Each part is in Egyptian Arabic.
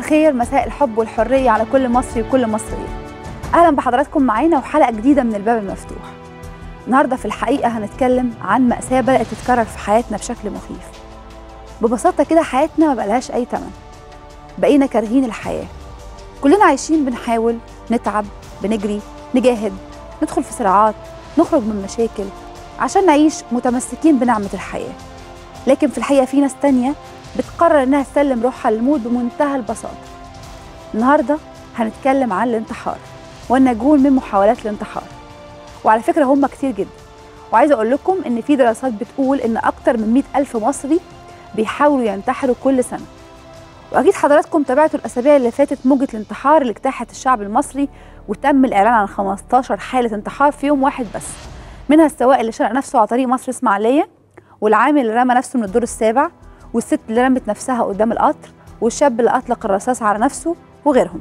الخير مساء الحب والحرية على كل مصري وكل مصرية أهلا بحضراتكم معانا وحلقة جديدة من الباب المفتوح النهاردة في الحقيقة هنتكلم عن مأساة بدأت تتكرر في حياتنا بشكل مخيف ببساطة كده حياتنا ما بقالهاش أي تمن بقينا كارهين الحياة كلنا عايشين بنحاول نتعب بنجري نجاهد ندخل في صراعات نخرج من مشاكل عشان نعيش متمسكين بنعمة الحياة لكن في الحقيقة في ناس تانية بتقرر إنها تسلم روحها للموت بمنتهى البساطة النهاردة هنتكلم عن الانتحار والنجول من محاولات الانتحار وعلى فكرة هم كتير جدا وعايزة أقول لكم إن في دراسات بتقول إن أكتر من 100 ألف مصري بيحاولوا ينتحروا كل سنة وأكيد حضراتكم تابعتوا الأسابيع اللي فاتت موجة الانتحار اللي اجتاحت الشعب المصري وتم الإعلان عن 15 حالة انتحار في يوم واحد بس منها السواق اللي شنق نفسه على طريق مصر إسماعيلية والعامل اللي رمى نفسه من الدور السابع والست اللي رمت نفسها قدام القطر والشاب اللي أطلق الرصاص على نفسه وغيرهم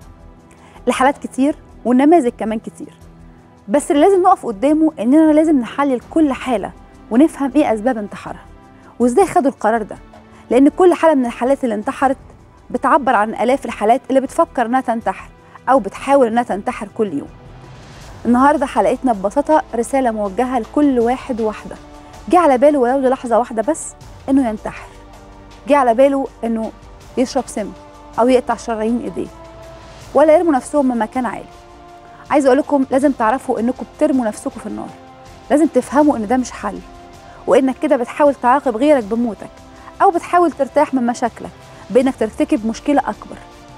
الحالات كتير والنماذج كمان كتير بس اللي لازم نقف قدامه إننا لازم نحلل كل حالة ونفهم إيه أسباب انتحارها وإزاي خدوا القرار ده لأن كل حالة من الحالات اللي انتحرت بتعبر عن آلاف الحالات اللي بتفكر إنها تنتحر أو بتحاول إنها تنتحر كل يوم النهارده حلقتنا ببساطة رسالة موجهة لكل واحد وواحدة جه على باله ولو للحظة واحدة بس إنه ينتحر جه على باله إنه يشرب سم أو يقطع شرايين إيديه ولا يرموا نفسهم من مكان عالي عايزة أقول لكم لازم تعرفوا إنكم بترموا نفسكم في النار لازم تفهموا إن ده مش حل وإنك كده بتحاول تعاقب غيرك بموتك أو بتحاول ترتاح من مشاكلك بإنك ترتكب مشكلة أكبر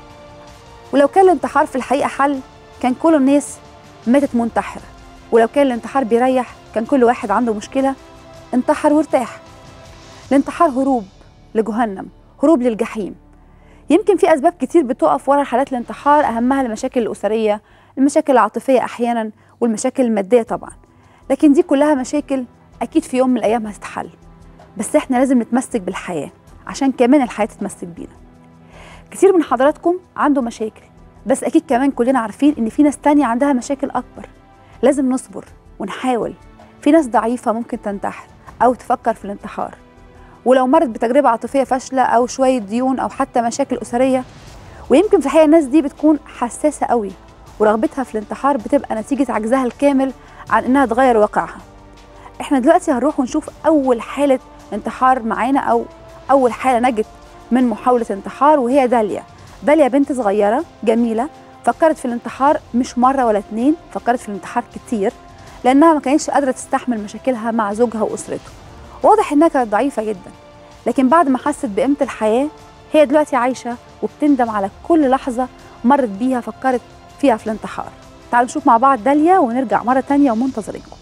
ولو كان الانتحار في الحقيقة حل كان كل الناس ماتت منتحرة ولو كان الانتحار بيريح كان كل واحد عنده مشكلة انتحر وارتاح الانتحار هروب لجهنم هروب للجحيم يمكن في أسباب كتير بتقف ورا حالات الانتحار أهمها المشاكل الأسرية المشاكل العاطفية أحيانا والمشاكل المادية طبعا لكن دي كلها مشاكل أكيد في يوم من الأيام هتتحل بس احنا لازم نتمسك بالحياة عشان كمان الحياة تتمسك بينا كتير من حضراتكم عنده مشاكل بس أكيد كمان كلنا عارفين إن في ناس تانية عندها مشاكل أكبر لازم نصبر ونحاول في ناس ضعيفة ممكن تنتحر أو تفكر في الانتحار ولو مرت بتجربة عاطفية فاشلة أو شوية ديون أو حتى مشاكل أسرية ويمكن في الحقيقة الناس دي بتكون حساسة قوي ورغبتها في الانتحار بتبقى نتيجة عجزها الكامل عن إنها تغير واقعها احنا دلوقتي هنروح ونشوف أول حالة انتحار معانا أو أول حالة نجت من محاولة انتحار وهي داليا داليا بنت صغيرة جميلة فكرت في الانتحار مش مرة ولا اتنين فكرت في الانتحار كتير لأنها ما كانتش قادرة تستحمل مشاكلها مع زوجها وأسرته واضح إنها كانت ضعيفة جدا لكن بعد ما حست بقيمة الحياة هي دلوقتي عايشة وبتندم على كل لحظة مرت بيها فكرت فيها في الانتحار تعالوا نشوف مع بعض داليا ونرجع مرة تانية ومنتظرينكم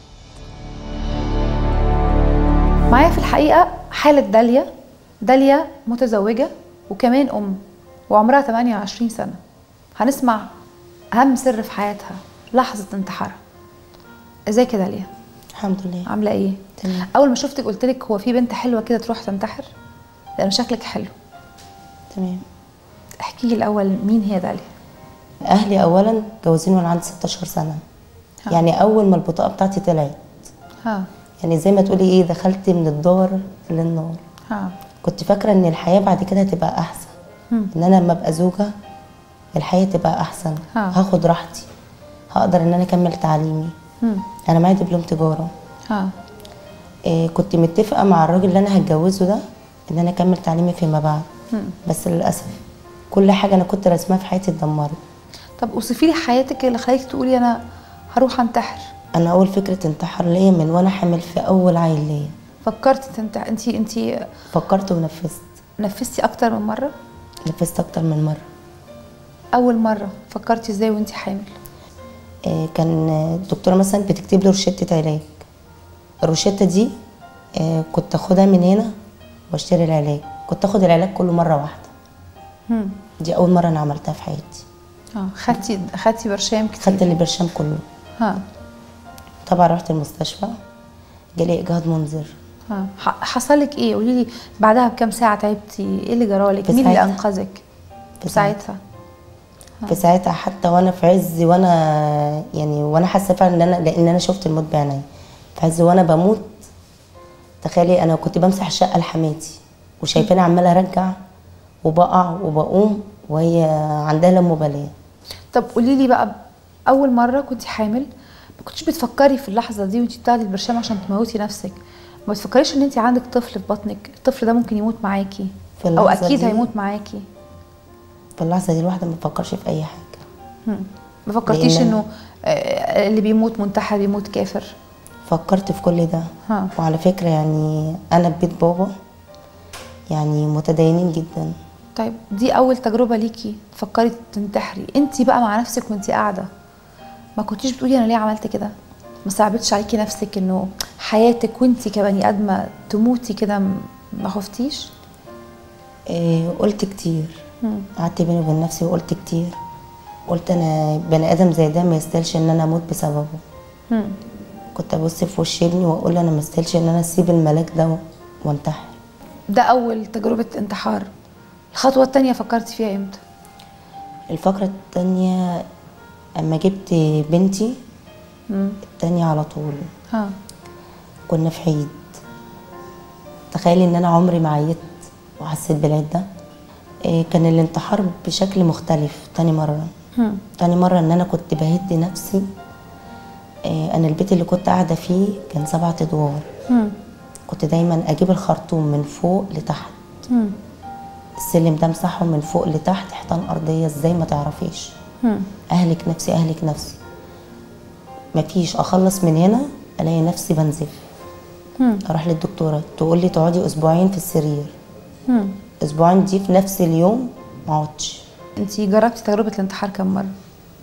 معايا في الحقيقة حالة داليا داليا متزوجة وكمان أم وعمرها 28 سنة هنسمع أهم سر في حياتها لحظة انتحارها ازيك يا داليا الحمد لله عاملة ايه؟ تمام أول ما شفتك قلت لك هو في بنت حلوة كده تروح تنتحر؟ لأن شكلك حلو تمام احكي لي الأول مين هي داليا؟ اهلي اولا جوزين وانا عندي 16 سنه ها. يعني اول ما البطاقه بتاعتي طلعت ها يعني زي ما تقولي ايه دخلت من الدار للنار ها كنت فاكره ان الحياه بعد كده هتبقى احسن مم. ان انا لما ابقى زوجه الحياه تبقى احسن ها. هاخد راحتي هقدر ان انا اكمل تعليمي مم. انا معايا دبلوم تجاره ها إيه كنت متفقه مع الراجل اللي انا هتجوزه ده ان انا اكمل تعليمي فيما بعد مم. بس للاسف كل حاجه انا كنت رسمها في حياتي اتدمرت طب اوصفي لي حياتك اللي خليك تقولي أنا هروح أنتحر انا اول فكره انتحار ليا من وانا حامل في اول عيل ليا فكرتي تنتحر انت انت فكرت ونفذت نفذتي أكتر من مرة؟ نفذت اكتر من مره أول مرة فكرتي ازاي وانت حامل؟ آه، كان الدكتوره مثلا بتكتب لي روشته علاج الروشته دي آه، كنت اخدها من هنا واشتري العلاج كنت اخد العلاج كله مره واحده مم. دي اول مره انا عملتها في حياتي اه خدتي خدتي برشام كتير خدت البرشام كله ها طبعا رحت المستشفى جالي اجهاض منذر ها ح- حصل لك ايه قولي لي بعدها بكام ساعه تعبتي ايه اللي جرالك في مين اللي ساعتها. انقذك في ساعتها في ساعتها حتى وانا في عز وانا يعني وانا حاسه فعلا ان انا لان انا شفت الموت بعيني في عز وانا بموت تخيلي انا كنت بمسح الشقه لحماتي وشايفاني عماله ارجع وبقع وبقوم وهي عندها لا مبالاه طب قولي لي بقى اول مره كنت حامل ما كنتش بتفكري في اللحظه دي وانت بتاخدي البرشام عشان تموتي نفسك ما بتفكريش ان انت عندك طفل في بطنك الطفل ده ممكن يموت معاكي في او اللحظة اكيد دي- هيموت معاكي في اللحظه دي الواحده ما بتفكرش في اي حاجه هم. ما فكرتيش لأن- انه آه، اللي بيموت منتحر بيموت كافر فكرت في كل ده ها. وعلى فكره يعني انا في بيت بابا يعني متدينين جدا طيب دي اول تجربه ليكي تفكري تنتحري انت بقى مع نفسك وانت قاعده ما كنتيش بتقولي انا ليه عملت كده ما صعبتش عليكي نفسك انه حياتك وانت كبني ادمه تموتي كده م- ما خفتيش إيه قلت كتير مم. قعدت بيني وبين نفسي وقلت كتير قلت انا بني ادم زي ده ما يستاهلش ان انا اموت بسببه مم. كنت ابص في وش ابني واقول انا ما استاهلش ان انا اسيب الملاك ده وانتحر ده اول تجربه انتحار الخطوه التانية فكرتي فيها امتى الفقرة التانية اما جبت بنتي مم. التانية على طول ها كنا في عيد تخيلي ان انا عمري ما عيطت وحسيت بالعيد ده إيه كان الانتحار بشكل مختلف تاني مرة مم. تاني مرة ان انا كنت بهد نفسي إيه انا البيت اللي كنت قاعدة فيه كان سبعة ادوار مم. كنت دايما اجيب الخرطوم من فوق لتحت مم. السلم ده مسحه من فوق لتحت حيطان ارضيه ازاي ما تعرفيش مم. اهلك نفسي اهلك نفسي مفيش اخلص من هنا الاقي نفسي بنزف مم. اروح للدكتوره تقول لي تقعدي اسبوعين في السرير مم. اسبوعين دي في نفس اليوم ما اقعدش انت جربتي تجربه الانتحار كم مره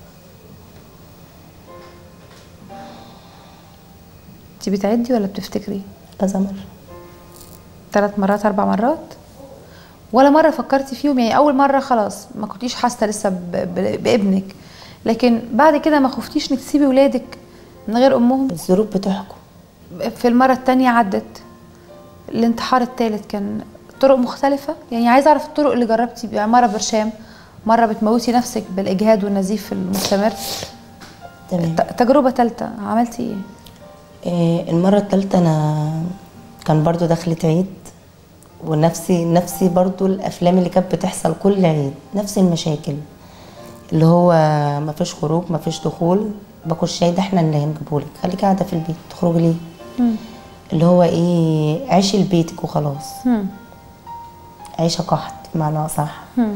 انت بتعدي ولا بتفتكري كذا مره ثلاث مرات اربع مرات ولا مره فكرتي فيهم يعني اول مره خلاص ما كنتيش حاسه لسه ب- ب- بابنك لكن بعد كده ما خفتيش انك تسيبي ولادك من غير امهم الظروف بتحكم في المره التانية عدت الانتحار الثالث كان طرق مختلفه يعني عايزه اعرف الطرق اللي جربتي يعني مره برشام مره بتموتي نفسك بالاجهاد والنزيف المستمر تمام ت- تجربه ثالثه عملتي ايه إيه المره الثالثه انا كان برضو دخلت عيد ونفسي نفسي برضو الافلام اللي كانت بتحصل كل عيد نفس المشاكل اللي هو مفيش خروج مفيش دخول باكل شاي ده احنا اللي هنجيبهولك خليكي قاعده في البيت تخرجي ليه مم. اللي هو ايه عيشي لبيتك وخلاص مم. عيشه قحط بمعنى اصح مم.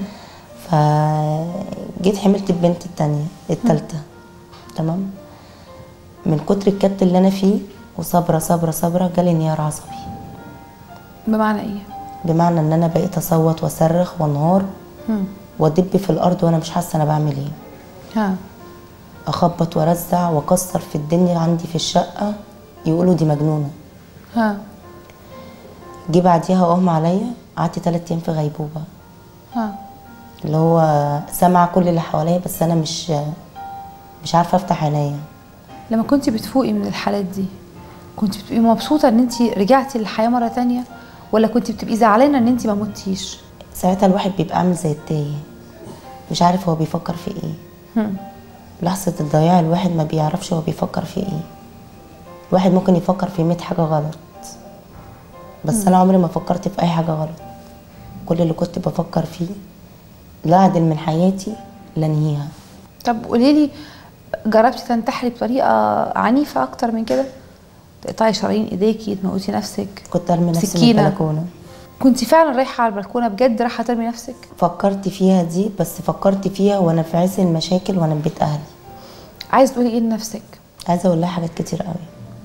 فجيت حملت البنت التانية التالتة تمام من كتر الكبت اللي انا فيه وصبرة صبرة صبرة جالي انهيار عصبي بمعنى ايه بمعنى ان انا بقيت اصوت واصرخ وانهار مم. وادب في الارض وانا مش حاسه انا بعمل ايه ها اخبط وارزع واكسر في الدنيا عندي في الشقه يقولوا دي مجنونه ها جه بعديها اغمى عليا قعدت تلات ايام في غيبوبه ها اللي هو سامعه كل اللي حواليا بس انا مش مش عارفه افتح عينيا لما كنت بتفوقي من الحالات دي كنت بتبقي مبسوطه ان انت رجعتي للحياه مره تانية ولا كنت بتبقي زعلانه ان انت ما متيش ساعتها الواحد بيبقى عامل زي التايه مش عارف هو بيفكر في ايه هم. لحظة الضياع الواحد ما بيعرفش هو بيفكر في ايه الواحد ممكن يفكر في 100 حاجة غلط بس انا عمري ما فكرت في اي حاجة غلط كل اللي كنت بفكر فيه لا اعدل من حياتي لا انهيها طب قولي لي جربتي تنتحري بطريقه عنيفه اكتر من كده تقطعي شرايين ايديكي تموتي نفسك كنت ارمي نفسي من سكينة. البلكونة كنت فعلا رايحه على البلكونه بجد رايحه ترمي نفسك فكرت فيها دي بس فكرت فيها وانا في عز المشاكل وانا في بيت اهلي عايز تقولي ايه لنفسك عايزه اقول لها حاجات كتير قوي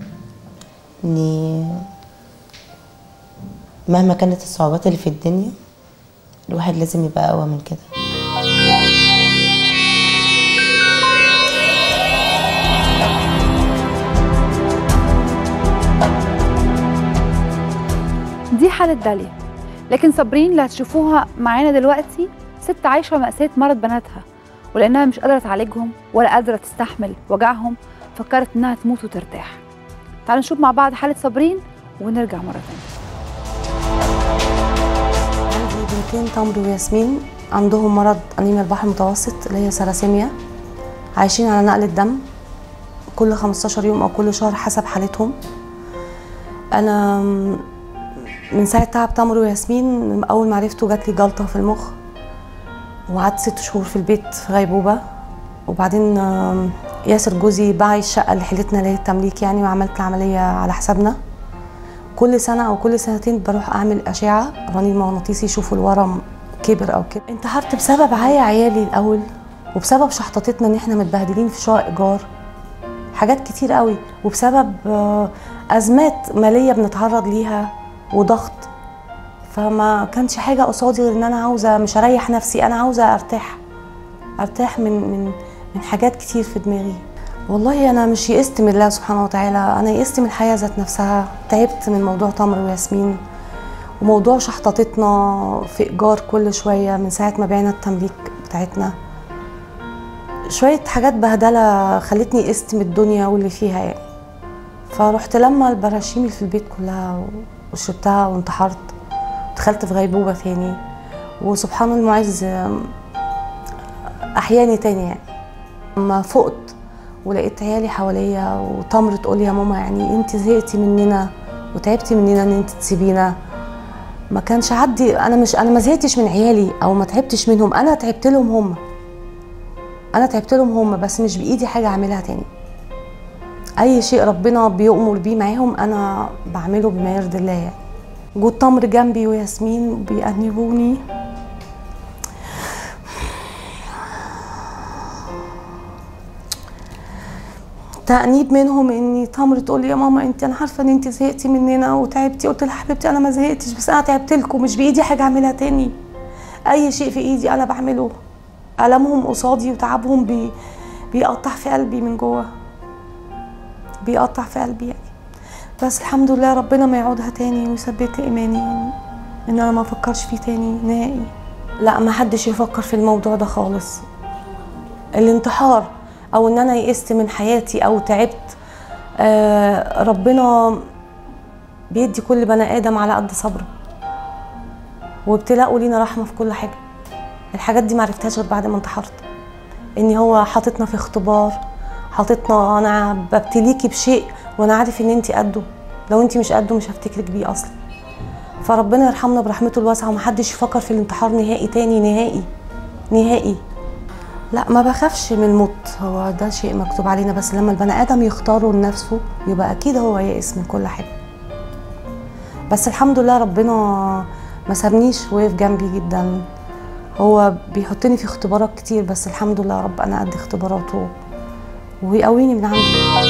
اني مهما كانت الصعوبات اللي في الدنيا الواحد لازم يبقى اقوى من كده دي حالة داليا لكن صابرين اللي هتشوفوها معانا دلوقتي ست عايشة مأساة مرض بناتها ولأنها مش قادرة تعالجهم ولا قادرة تستحمل وجعهم فكرت إنها تموت وترتاح تعالوا نشوف مع بعض حالة صابرين ونرجع مرة تانية عندي بنتين تمر وياسمين عندهم مرض أنيميا البحر المتوسط اللي هي سلاسيميا عايشين على نقل الدم كل 15 يوم أو كل شهر حسب حالتهم أنا من ساعة تعب تمر وياسمين أول ما عرفته جات لي جلطة في المخ وقعدت ست شهور في البيت في غيبوبة وبعدين آم، ياسر جوزي باع الشقة اللي حيلتنا للتمليك يعني وعملت العملية على حسابنا كل سنة أو كل سنتين بروح أعمل أشعة رنين مغناطيسي يشوفوا الورم كبر أو كده انتحرت بسبب عيا عيالي الأول وبسبب شحطتنا إن إحنا متبهدلين في شقق إيجار حاجات كتير قوي وبسبب آه، أزمات مالية بنتعرض ليها وضغط فما كانش حاجة قصادي غير إن أنا عاوزة مش أريح نفسي أنا عاوزة أرتاح أرتاح من من من حاجات كتير في دماغي والله أنا مش يئست من الله سبحانه وتعالى أنا يئست من الحياة ذات نفسها تعبت من موضوع تمر وياسمين وموضوع شحطتنا في إيجار كل شوية من ساعة ما بعنا التمليك بتاعتنا شوية حاجات بهدلة خلتني يئست من الدنيا واللي فيها يعني فرحت لما البراشيم اللي في البيت كلها وشربتها وانتحرت دخلت في غيبوبة تاني وسبحان المعز آم، أحياني تاني يعني لما فقت ولقيت عيالي حواليا وتمر تقول يا ماما يعني انت زهقتي مننا وتعبتي مننا ان انت تسيبينا ما كانش عدي انا مش انا ما زهقتش من عيالي او ما تعبتش منهم انا تعبت لهم هم انا تعبت لهم هم بس مش بايدي حاجه اعملها تاني اي شيء ربنا بيؤمر بيه معاهم انا بعمله بما يرضي الله يعني وجود تمر جنبي وياسمين بيأنبوني تأنيب منهم اني تمر تقول لي يا ماما انت انا عارفه ان انت زهقتي مننا وتعبتي قلت لها حبيبتي انا ما زهقتش بس انا تعبت لكم مش بايدي حاجه اعملها تاني اي شيء في ايدي انا بعمله ألمهم قصادي وتعبهم بي بيقطع في قلبي من جوه بيقطع في قلبي يعني بس الحمد لله ربنا ما يعودها تاني ويثبت لي ايماني يعني ان انا ما افكرش فيه تاني نهائي لا ما حدش يفكر في الموضوع ده خالص الانتحار او ان انا يئست من حياتي او تعبت آه ربنا بيدي كل بني ادم على قد صبره وابتلاءه لينا رحمه في كل حاجه الحاجات دي معرفتهاش غير بعد ما انتحرت ان هو حاططنا في اختبار حاططنا انا ببتليكي بشيء وانا عارف ان انت قده لو انت مش قده مش هفتكرك بيه اصلا فربنا يرحمنا برحمته الواسعه ومحدش يفكر في الانتحار نهائي تاني نهائي نهائي لا ما بخافش من الموت هو ده شيء مكتوب علينا بس لما البني ادم يختاره لنفسه يبقى اكيد هو يئس من كل حاجه بس الحمد لله ربنا ما سابنيش وقف جنبي جدا هو بيحطني في اختبارات كتير بس الحمد لله رب انا قد اختباراته ويقويني من عنده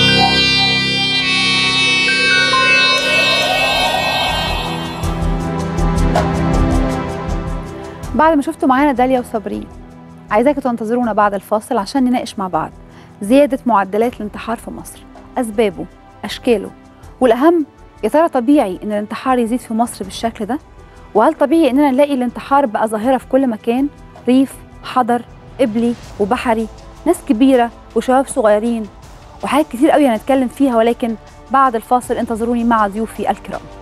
بعد ما شفتوا معانا داليا وصابرين عايزاكم تنتظرونا بعد الفاصل عشان نناقش مع بعض زيادة معدلات الانتحار في مصر أسبابه أشكاله والأهم يا ترى طبيعي إن الانتحار يزيد في مصر بالشكل ده وهل طبيعي إننا نلاقي الانتحار بقى ظاهرة في كل مكان ريف حضر قبلي وبحري ناس كبيرة وشباب صغيرين وحاجات كتير قوي هنتكلم فيها ولكن بعد الفاصل انتظروني مع ضيوفي الكرام